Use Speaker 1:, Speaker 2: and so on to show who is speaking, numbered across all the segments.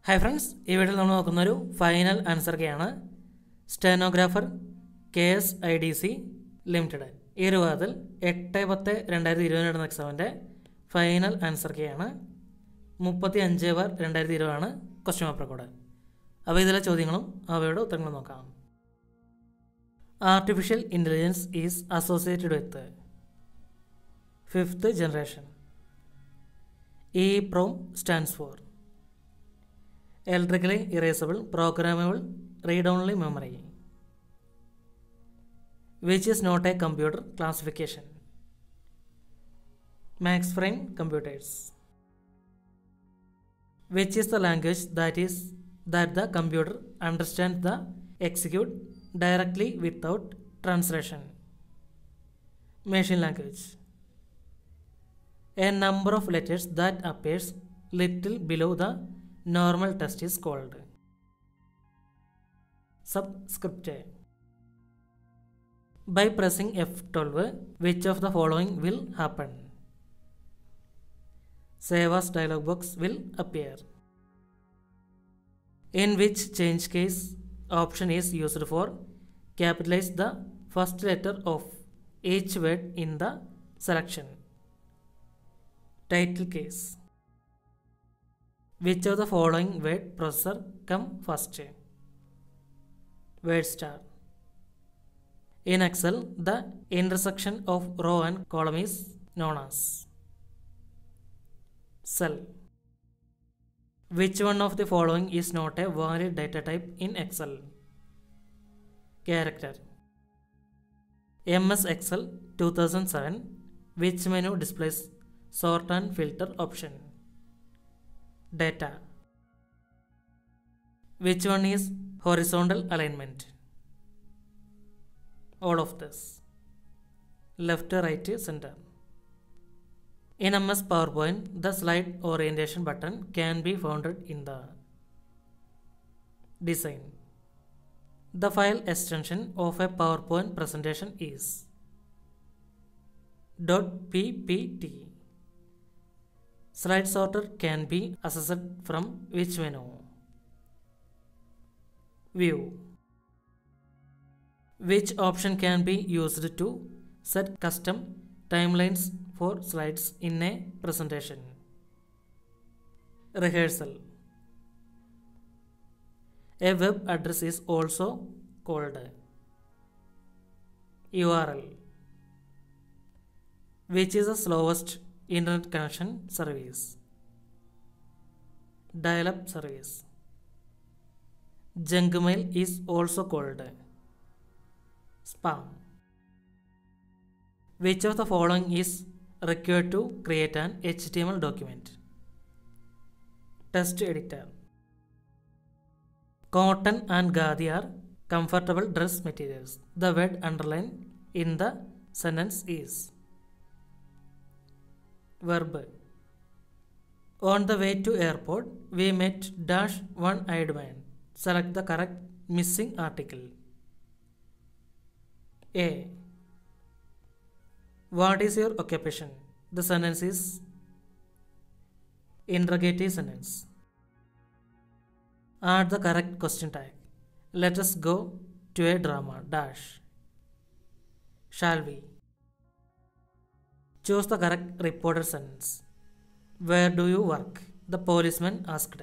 Speaker 1: Hi friends ഈ വീഡിയോയിൽ നമ്മൾ നോക്കുന്ന ഒരു ഫൈനൽ ആൻസർ കെയാണ് stenographer K S I D C limited ഈ ഒരു വിഭാഗത്തിൽ എട്ട് പത്ത് രണ്ടായിരത്തി ഇരുപതിന് നടന്ന എക്സാമിൻ്റെ ഫൈനൽ ആൻസർ കെയാണ് മുപ്പത്തി അഞ്ച് ബാർ രണ്ടായിരത്തി ഇരുപതാണ് ക്വസ്റ്റ്യൻ പേപ്പർ കോഡ് അപ്പോൾ ഇതിലെ ചോദ്യങ്ങളും അവയുടെ ഉത്തരങ്ങളും നോക്കാം artificial intelligence is associated with fifth generation E prom stands for electrically erasable programmable read-only memory which is not a computer classification max frame computers which is the language that is that the computer understands the execute directly without translation machine language a number of letters that appears little below the normal test is called subscript by pressing f12 which of the following will happen save as dialog box will appear in which change case option is used for capitalize the first letter of each word in the selection title case which of the following word processor come first? Word star. In Excel, the intersection of row and column is known as cell. Which one of the following is not a valid data type in Excel? Character. MS Excel 2007. Which menu displays sort and filter option? data. Which one is horizontal alignment? All of this. Left, right, center. In MS PowerPoint, the slide orientation button can be found in the design. The file extension of a PowerPoint presentation is .ppt. Slide sorter can be accessed from which menu? View. Which option can be used to set custom timelines for slides in a presentation? Rehearsal. A web address is also called URL. Which is the slowest internet connection service dial-up service junk mail is also called spam which of the following is required to create an html document text editor cotton and khadi are comfortable dress materials the word underlined in the sentence is verb on the way to airport we met dash one eyed man select the correct missing article a what is your occupation the sentence is interrogative sentence add the correct question tag let us go to a drama dash shall we Choose the correct reported sentence. Where do you work? The policeman asked.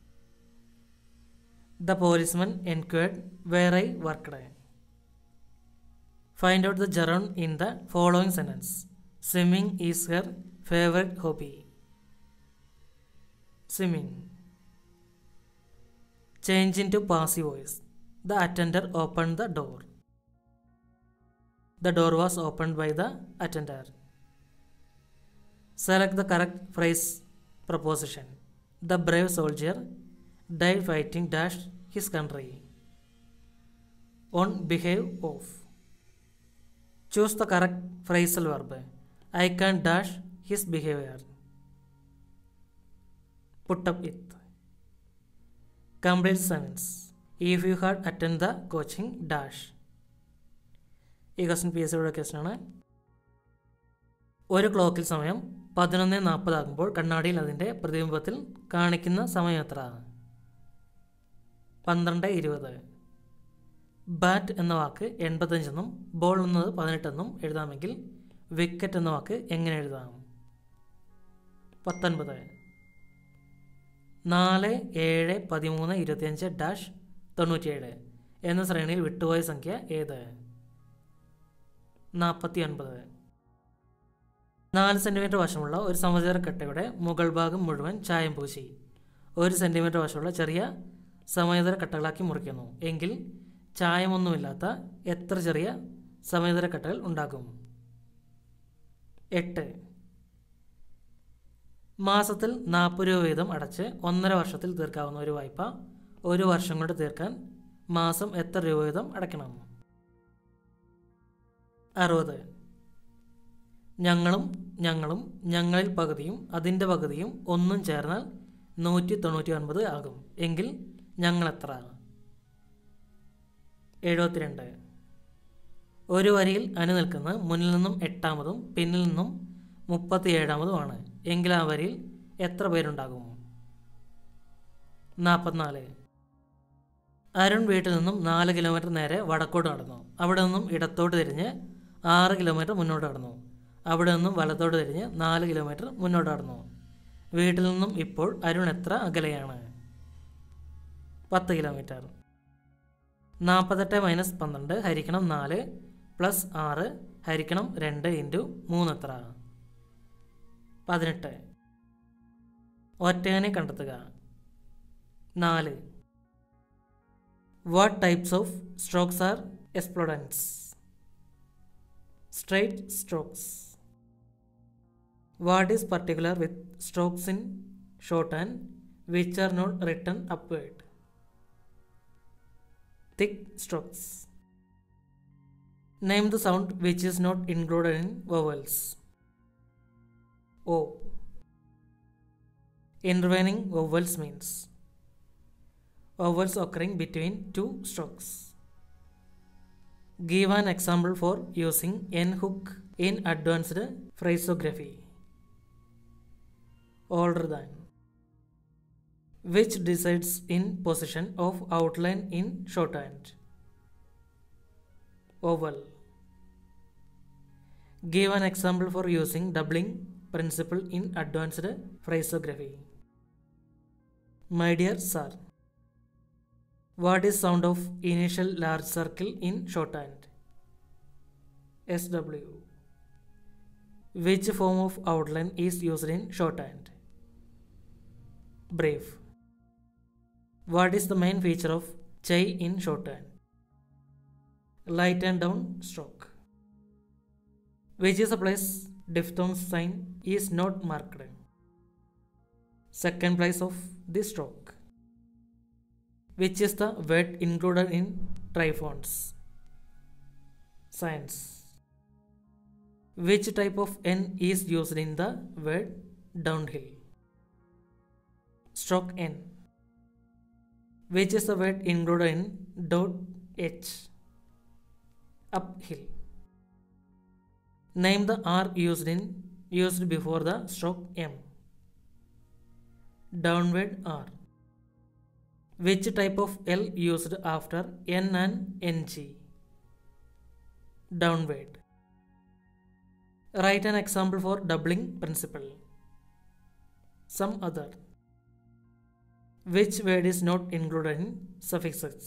Speaker 1: The policeman inquired where I worked. Find out the gerund in the following sentence. Swimming is her favorite hobby. Swimming. Change into passive voice. The attender opened the door. The door was opened by the attender. Select the correct phrase proposition. The brave soldier died fighting dash his country. On behave of. Choose the correct phrasal verb. I can dash his behavior. Put up with. Complete sentence. If you had attended the coaching dash. ഈ question P S സിയുടെ question ആണ് ഒരു ക്ലോക്കിൽ സമയം പതിനൊന്ന് നാൽപ്പതാകുമ്പോൾ കണ്ണാടിയിൽ അതിൻ്റെ പ്രതിബിംബത്തിൽ കാണിക്കുന്ന സമയം എത്ര പന്ത്രണ്ട് ഇരുപത് ബാറ്റ് എന്ന വാക്ക് എൺപത്തഞ്ചെന്നും ബോൾ എന്നത് പതിനെട്ടെന്നും എഴുതാമെങ്കിൽ വിക്കറ്റ് എന്ന വാക്ക് എങ്ങനെ എഴുതാം പത്തൊൻപത് നാല് ഏഴ് പതിമൂന്ന് ഇരുപത്തിയഞ്ച് ഡാഷ് തൊണ്ണൂറ്റിയേഴ് എന്ന ശ്രേണിയിൽ വിട്ടുപോയ സംഖ്യ ഏത് നാൽപ്പത്തി ഒൻപത് നാല് സെൻറ്റിമീറ്റർ വശമുള്ള ഒരു സമചതുരക്കട്ടയുടെ മുകൾ ഭാഗം മുഴുവൻ ചായം പൂശി ഒരു സെൻറ്റിമീറ്റർ വശമുള്ള ചെറിയ സമചതുര കട്ടകളാക്കി മുറിക്കുന്നു എങ്കിൽ ചായമൊന്നുമില്ലാത്ത എത്ര ചെറിയ സമചതുര കട്ടകൾ ഉണ്ടാകും എട്ട് മാസത്തിൽ നാൽപ്പത് രൂപ വീതം അടച്ച് ഒന്നര വർഷത്തിൽ തീർക്കാവുന്ന ഒരു വായ്പ ഒരു വർഷം കൊണ്ട് തീർക്കാൻ മാസം എത്ര രൂപ വീതം അടയ്ക്കണം അറുപത് ഞങ്ങളും ഞങ്ങളും ഞങ്ങളിൽ പകുതിയും അതിൻ്റെ പകുതിയും ഒന്നും ചേർന്നാൽ നൂറ്റി തൊണ്ണൂറ്റി ഒൻപത് ആകും എങ്കിൽ ഞങ്ങൾ എത്ര എഴുപത്തിരണ്ട് ഒരു വരിയിൽ അനു നിൽക്കുന്നത് മുന്നിൽ നിന്നും എട്ടാമതും പിന്നിൽ നിന്നും മുപ്പത്തി ഏഴാമതുമാണ് എങ്കിൽ ആ വരിയിൽ എത്ര പേരുണ്ടാകും നാൽപ്പത്തിനാല് അരുൺ വീട്ടിൽ നിന്നും നാല് കിലോമീറ്റർ നേരെ വടക്കോട്ട് നടന്നു അവിടെ നിന്നും ഇടത്തോട്ട് തിരിഞ്ഞ് ആറ് കിലോമീറ്റർ മുന്നോട്ട് നടന്നു അവിടെ നിന്നും വലത്തോട്ട് തിരിഞ്ഞ് നാല് കിലോമീറ്റർ മുന്നോട്ട് നടന്നു വീട്ടിൽ നിന്നും ഇപ്പോൾ അരുൺ എത്ര അകലെയാണ് പത്ത് കിലോമീറ്റർ നാൽപ്പത്തെട്ട് മൈനസ് പന്ത്രണ്ട് ഹരിക്കണം നാല് പ്ലസ് ആറ് ഹരിക്കണം രണ്ട് ഇൻറ്റു മൂന്ന് എത്ര പതിനെട്ട് ഒറ്റയനെ കണ്ടെത്തുക നാല് what types of strokes are explodents straight strokes what is particular with strokes in short and which are not return upward thick strokes. Name the sound which is not included in vowels. O. Intervening vowels means vowels occurring between two strokes. Give an example for using N hook in advanced phrasography. Older than which decides in position of outline in shorthand. Oval. Give an example for using doubling principle in advanced phrasography. My dear sir, what is sound of initial large circle in shorthand? SW. Which form of outline is used in shorthand? Brief. What is the main feature of chai in shorthand? Light and down stroke. Which is a place diphthong sign is not marked. Second place of the stroke. Which is the word included in triphones? Science. Which type of N is used in the word downhill? Stroke N which is the word included in dot h uphill name the r used in used before the stroke m downward r which type of l used after n and ng downward write an example for doubling principle some other which word is not included in suffixes?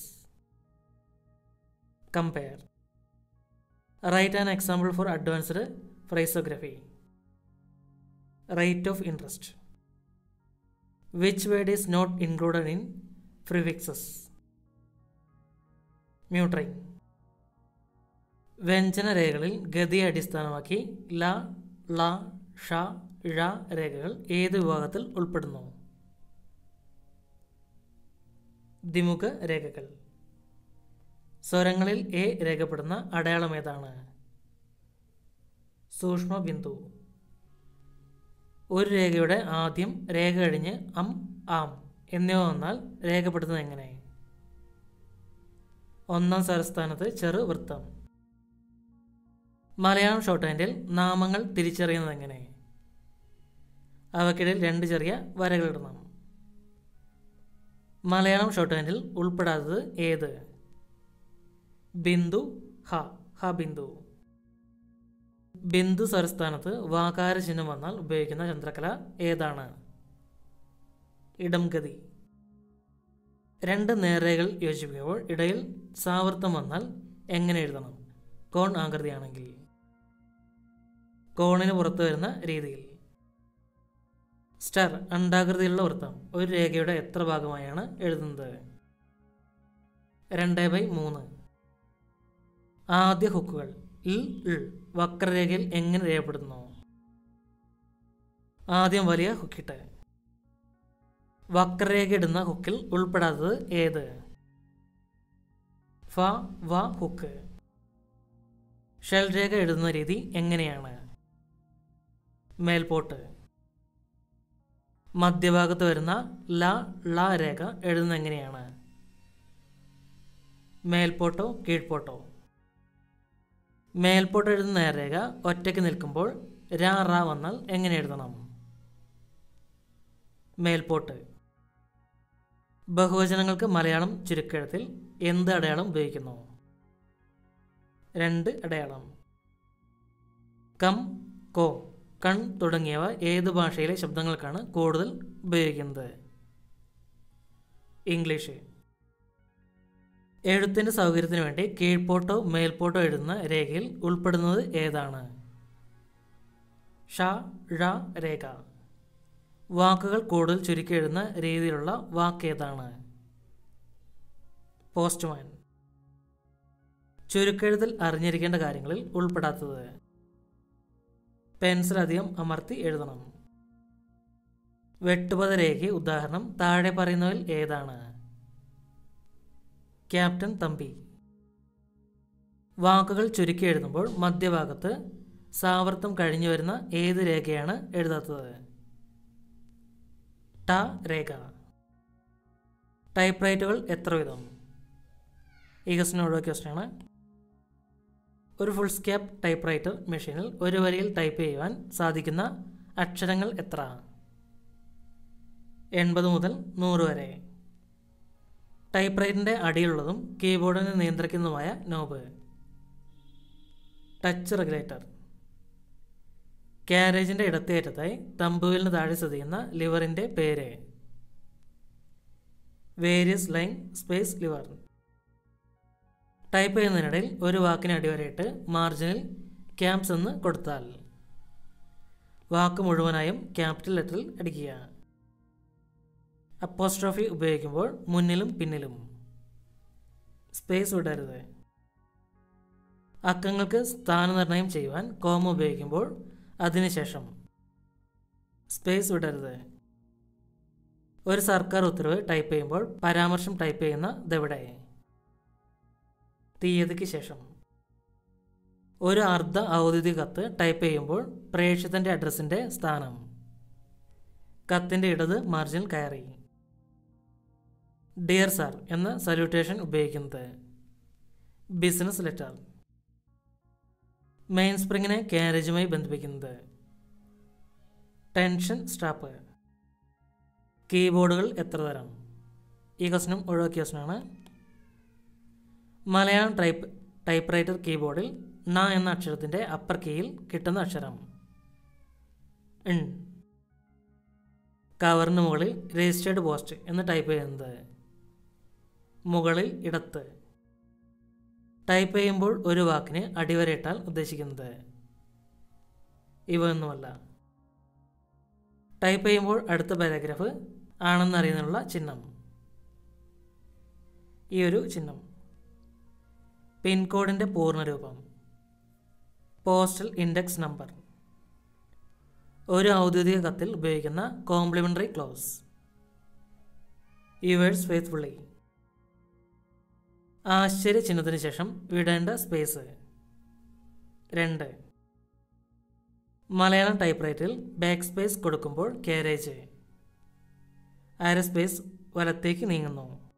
Speaker 1: Compare. Write an example for advanced phrasography. Rate of interest. Which word is not included in prefixes? Muttering. വ്യഞ്ജനരേഖകളിൽ ഗതിയെ അടിസ്ഥാനമാക്കി ല ള ഷ ഴ രേഖകൾ ഏത് വിഭാഗത്തിൽ ഉൾപ്പെടുന്നു ദ്വിമുഖ രേഖകൾ സ്വരങ്ങളിൽ എ രേഖപ്പെടുന്ന അടയാളം ഏതാണ് സൂക്ഷ്മ ബിന്ദു ഒരു രേഖയുടെ ആദ്യം രേഖ കഴിഞ്ഞ് അം ആം എന്നിവ വന്നാൽ രേഖപ്പെടുത്തുന്നത് എങ്ങനെ ഒന്നാം സ്വരസ്ഥാനത്ത് ചെറു വൃത്തം മലയാളം ഷോർട്ട് ഹാൻഡിൽ നാമങ്ങൾ തിരിച്ചറിയുന്നത് എങ്ങനെ അവക്കിടയിൽ രണ്ട് ചെറിയ വരകളിടണം മലയാളം ഷോർട്ട് ഹാൻഡിൽ ഉൾപ്പെടാത്തത് ഏത് ബിന്ദു ഹ ഹ ബിന്ദു ബിന്ദു സ്വരസ്ഥാനത്ത് വാകാര ചിഹ്നം വന്നാൽ ഉപയോഗിക്കുന്ന ചന്ദ്രകല ഏതാണ് ഇടംഗതി രണ്ട് നേർരേഖകൾ യോജിപ്പിക്കുമ്പോൾ ഇടയിൽ സാവർത്തം വന്നാൽ എങ്ങനെ എഴുതണം കോൺ ആകൃതിയാണെങ്കിൽ കോണിന് പുറത്തു വരുന്ന രീതിയിൽ സ്റ്റാർ അണ്ടാകൃതിയിലുള്ള വൃത്തം ഒരു രേഖയുടെ എത്ര ഭാഗമായാണ് എഴുതുന്നത് രണ്ട് ബൈ മൂന്ന് ആദ്യ ഹുക്കുകൾ ഇൽ ഇൾ വക്രരേഖയിൽ എങ്ങനെ രേഖപ്പെടുത്തുന്നു ആദ്യം വലിയ ഹുക്കിട്ട് വക്രരേഖ ഇടുന്ന ഹുക്കിൽ ഉൾപ്പെടാത്തത് ഏത് ഫ വ ഹുക്ക് ഷെൽ രേഖ എഴുതുന്ന രീതി എങ്ങനെയാണ് മേൽപോട്ട് മധ്യഭാഗത്ത് വരുന്ന ല ള രേഖ എഴുതുന്ന എങ്ങനെയാണ് മേൽപോട്ടോ കീഴ്പോട്ടോ മേൽപോട്ട് എഴുതുന്ന നേർരേഖ ഒറ്റയ്ക്ക് നിൽക്കുമ്പോൾ രാ റ വന്നാൽ എങ്ങനെ എഴുതണം മേൽപോട്ട് ബഹുവചനങ്ങൾക്ക് മലയാളം ചുരുക്കെഴുത്തിൽ എന്ത് അടയാളം ഉപയോഗിക്കുന്നു രണ്ട് അടയാളം കം കോ കൺ തുടങ്ങിയവ ഏത് ഭാഷയിലെ ശബ്ദങ്ങൾക്കാണ് കൂടുതൽ ഉപയോഗിക്കുന്നത് ഇംഗ്ലീഷ് എഴുത്തിൻ്റെ സൗകര്യത്തിന് വേണ്ടി കീഴ്പോട്ടോ മേൽപോട്ടോ എഴുതുന്ന രേഖയിൽ ഉൾപ്പെടുന്നത് ഏതാണ് ഷ ഴ രേഖ വാക്കുകൾ കൂടുതൽ ചുരുക്കി എഴുതുന്ന രീതിയിലുള്ള വാക്ക് ഏതാണ് പോസ്റ്റ്മാൻ ചുരുക്കെഴുത്തിൽ അറിഞ്ഞിരിക്കേണ്ട കാര്യങ്ങളിൽ ഉൾപ്പെടാത്തത് പെൻസിൽ അധികം അമർത്തി എഴുതണം വെട്ടുപത രേഖ ഉദാഹരണം താഴെ പറയുന്നവയിൽ ഏതാണ് ക്യാപ്റ്റൻ തമ്പി വാക്കുകൾ ചുരുക്കി എഴുതുമ്പോൾ മധ്യഭാഗത്ത് സാവർത്തം കഴിഞ്ഞു വരുന്ന ഏത് രേഖയാണ് എഴുതാത്തത് ട രേഖ ടൈപ്പ് റൈറ്റുകൾ എത്ര വിധം ഈ ക്വസ്റ്റിന് ഒഴിവാക്കിയ ക്വസ്റ്റിനാണ് ഒരു ഫുൾ സ്കാപ്പ് ടൈപ്പ് റൈറ്റർ മെഷീനിൽ ഒരു വരിയിൽ ടൈപ്പ് ചെയ്യുവാൻ സാധിക്കുന്ന അക്ഷരങ്ങൾ എത്ര എൺപത് മുതൽ നൂറ് വരെ ടൈപ്പ് റൈറ്റിൻ്റെ അടിയിലുള്ളതും കീബോർഡിനെ നിയന്ത്രിക്കുന്നതുമായ നോബ് ടച്ച് റെഗുലേറ്റർ ക്യാരേജിൻ്റെ ഇടത്തേറ്റത്തായി തമ്പുവിലിന് താഴെ സ്ഥിതി ചെയ്യുന്ന ലിവറിൻ്റെ പേര് various line space lever type ചെയ്യുന്നതിനിടയിൽ ഒരു വാക്കിന് അടിവരയിട്ട് മാർജിനിൽ ക്യാംപ്സ് എന്ന് കൊടുത്താൽ വാക്ക് മുഴുവനായും ക്യാപിറ്റൽ ലെറ്ററിൽ അടിക്കുക അപ്പോസ്ട്രോഫി ഉപയോഗിക്കുമ്പോൾ മുന്നിലും പിന്നിലും സ്പേസ് വിടരുത് അക്കങ്ങൾക്ക് സ്ഥാനനിർണ്ണയം ചെയ്യുവാൻ കോമ ഉപയോഗിക്കുമ്പോൾ അതിനുശേഷം സ്പേസ് വിടരുത് ഒരു സർക്കാർ ഉത്തരവ് ടൈപ്പ് ചെയ്യുമ്പോൾ പരാമർശം ടൈപ്പ് ചെയ്യുന്ന ഇതെവിടെ തീയതിക്ക് ശേഷം ഒരു അർദ്ധ ഔദ്യോഗിക കത്ത് ടൈപ്പ് ചെയ്യുമ്പോൾ പ്രേക്ഷിതൻ്റെ അഡ്രസ്സിൻ്റെ സ്ഥാനം കത്തിൻ്റെ ഇടത് മാർജിൻ കയറി ഡിയർ സാർ എന്ന സല്യൂട്ടേഷൻ ഉപയോഗിക്കുന്നത് ബിസിനസ് ലെറ്റർ മെയിൻ സ്പ്രിങ്ങിനെ ക്യാരേജുമായി ബന്ധിപ്പിക്കുന്നത് ടെൻഷൻ സ്ട്രാപ്പ് കീബോർഡുകൾ എത്ര തരം ഈ ക്വസ്റ്റിനും ഒഴിവാക്കിയ ക്വസ്റ്റിനാണ് മലയാളം ടൈപ്പ് ടൈപ്പ് റൈറ്റർ കീബോർഡിൽ ണ എന്ന അക്ഷരത്തിൻ്റെ അപ്പർ കീയിൽ കിട്ടുന്ന അക്ഷരം ൺ കവറിന് മുകളിൽ രജിസ്റ്റേർഡ് പോസ്റ്റ് എന്ന് ടൈപ്പ് ചെയ്യുന്നത് മുകളിൽ ഇടത്ത് ടൈപ്പ് ചെയ്യുമ്പോൾ ഒരു വാക്കിന് അടിവരയിട്ടാൽ ഉദ്ദേശിക്കുന്നത് ഇവയൊന്നുമല്ല ടൈപ്പ് ചെയ്യുമ്പോൾ അടുത്ത പാരാഗ്രാഫ് ആണെന്നറിയുന്നതിനുള്ള ചിഹ്നം ഈ ഒരു ചിഹ്നം പിൻകോഡിൻ്റെ പൂർണ്ണരൂപം പോസ്റ്റൽ ഇൻഡെക്സ് നമ്പർ ഒരു ഔദ്യോഗിക കത്തിൽ ഉപയോഗിക്കുന്ന കോംപ്ലിമെൻ്ററി ക്ലോസ് യുവേഴ്സ് ഫെയ്ത്ത്ഫുള്ളി ആശ്ചര്യ ചിഹ്നത്തിന് ശേഷം വിടേണ്ട സ്പേസ് രണ്ട് മലയാളം ടൈപ്പ് റൈറ്റിൽ ബാക്ക് സ്പേസ് കൊടുക്കുമ്പോൾ കാരേജ് അര സ്പേസ് വലത്തേക്ക് നീങ്ങുന്നു